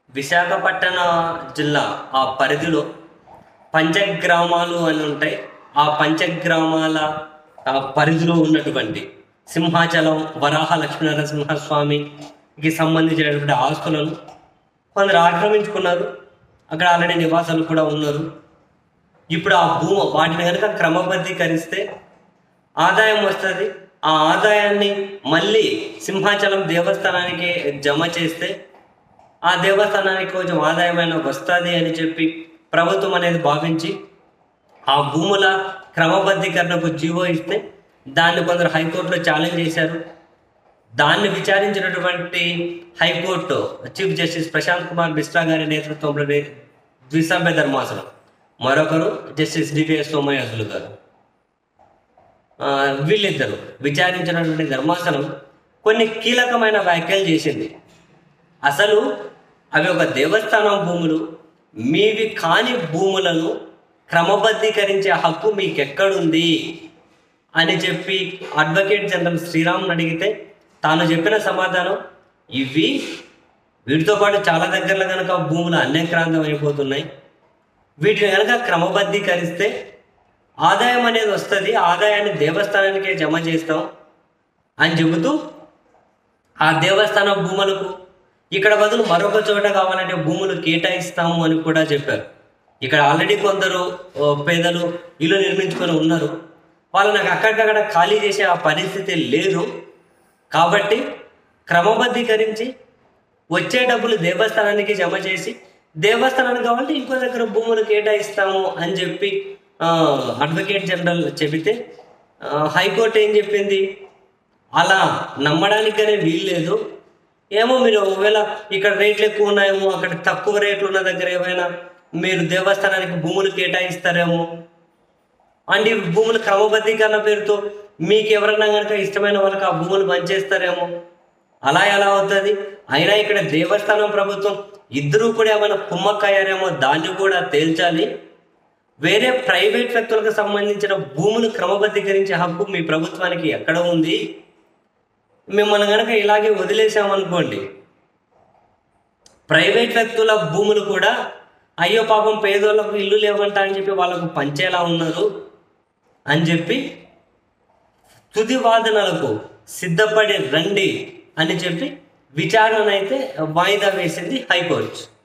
విశాఖపట్టణ జిల్లా ఆ పరిధిలో పంచగ్రామాలు అని ఉంటాయి ఆ పంచగ్రామాల ఆ పరిధిలో ఉన్నటువంటి సింహాచలం వరాహ లక్ష్మీనరసింహస్వామికి సంబంధించినటువంటి ఆస్తులను కొందరు ఆక్రమించుకున్నారు అక్కడ ఆల్రెడీ నివాసాలు కూడా ఉన్నారు ఇప్పుడు ఆ భూమి వాటిని కనుక క్రమబద్ధీకరిస్తే ఆదాయం వస్తుంది ఆ ఆదాయాన్ని మళ్ళీ సింహాచలం దేవస్థానానికి జమ చేస్తే ఆ దేవస్థానానికి కొంచెం ఆదాయమైన వస్తుంది అని చెప్పి ప్రభుత్వం అనేది భావించి ఆ భూముల క్రమబద్ధీకరణకు జీవో ఇస్తే దాన్ని కొందరు హైకోర్టులో ఛాలెంజ్ చేశారు దాన్ని విచారించినటువంటి high court chief justice Prashant Kumar Mishra గారి నేతృత్వంలోని ద్విసభ్య ధర్మాసనం మరొకరు జస్టిస్ డివిఎస్ సోమయాజులు గారు ఆ, వీళ్ళిద్దరు విచారించినటువంటి ధర్మాసనం కొన్ని కీలకమైన వ్యాఖ్యలు చేసింది అసలు అవి ఒక దేవస్థానం భూములు మీవి కాని భూములను క్రమబద్ధీకరించే హక్కు మీకు ఎక్కడుంది అని చెప్పి అడ్వకేట్ జనరల్ శ్రీరామ్ అడిగితే తాను చెప్పిన సమాధానం ఇవి వీటితో పాటు చాలా దగ్గరలో కనుక భూములు అన్యక్రాంతం అయిపోతున్నాయి వీటిని కనుక క్రమబద్ధీకరిస్తే ఆదాయం అనేది వస్తుంది ఆదాయాన్ని దేవస్థానానికే జమ చేస్తాం అని చెబుతూ ఆ దేవస్థానం భూములకు ఇక్కడ బదులు మరొక చోట కావాలంటే భూములు కేటాయిస్తాము అని కూడా చెప్పారు ఇక్కడ ఆల్రెడీ కొందరు ఓ, పేదలు ఇల్లు నిర్మించుకొని ఉన్నారు వాళ్ళు నాకు అక్కడికక్కడ ఖాళీ చేసే ఆ పరిస్థితి లేదు కాబట్టి క్రమబద్ధీకరించి వచ్చే డబ్బులు దేవస్థానానికి జమ చేసి దేవస్థానానికి కావాలంటే ఇంకో దగ్గర భూములు కేటాయిస్తాము అని చెప్పి ఆ, అడ్వకేట్ జనరల్ చెబితే ఆ, హైకోర్టు ఏం చెప్పింది అలా నమ్మడానికనే వీల్లేదు ఏమో మీరు ఒకవేళ ఇక్కడ రేట్లు ఎక్కువ ఉన్నాయేమో అక్కడ తక్కువ రేట్లు ఉన్న దగ్గర ఏమైనా మీరు దేవస్థానానికి భూములు కేటాయిస్తారేమో అండ్ ఈ భూముల క్రమబద్ధీకరణ పేరుతో మీకు ఎవరన్నా కనుక ఇష్టమైన వాళ్ళకి ఆ భూములు పనిచేస్తారేమో అలా ఎలా అవుతుంది అయినా ఇక్కడ దేవస్థానం ప్రభుత్వం ఇద్దరూ కూడా ఏమైనా కుమ్మక్కయ్యారేమో దాన్ని కూడా తేల్చాలి వేరే ప్రైవేట్ వ్యక్తులకు సంబంధించిన భూములు క్రమబద్ధీకరించే హక్కు మీ ప్రభుత్వానికి ఎక్కడ ఉంది మిమ్మల్ని కనుక ఇలాగే వదిలేసామనుకోండి ప్రైవేట్ వ్యక్తుల భూములు కూడా అయ్యో పాపం పేదోళ్ళకు ఇల్లు లేవంట అని చెప్పి వాళ్ళకు పంచేలా ఉన్నారు అని చెప్పి తుది వాదనలకు సిద్ధపడి రండి అని చెప్పి విచారణ అయితే వాయిదా వేసింది హైకోర్టు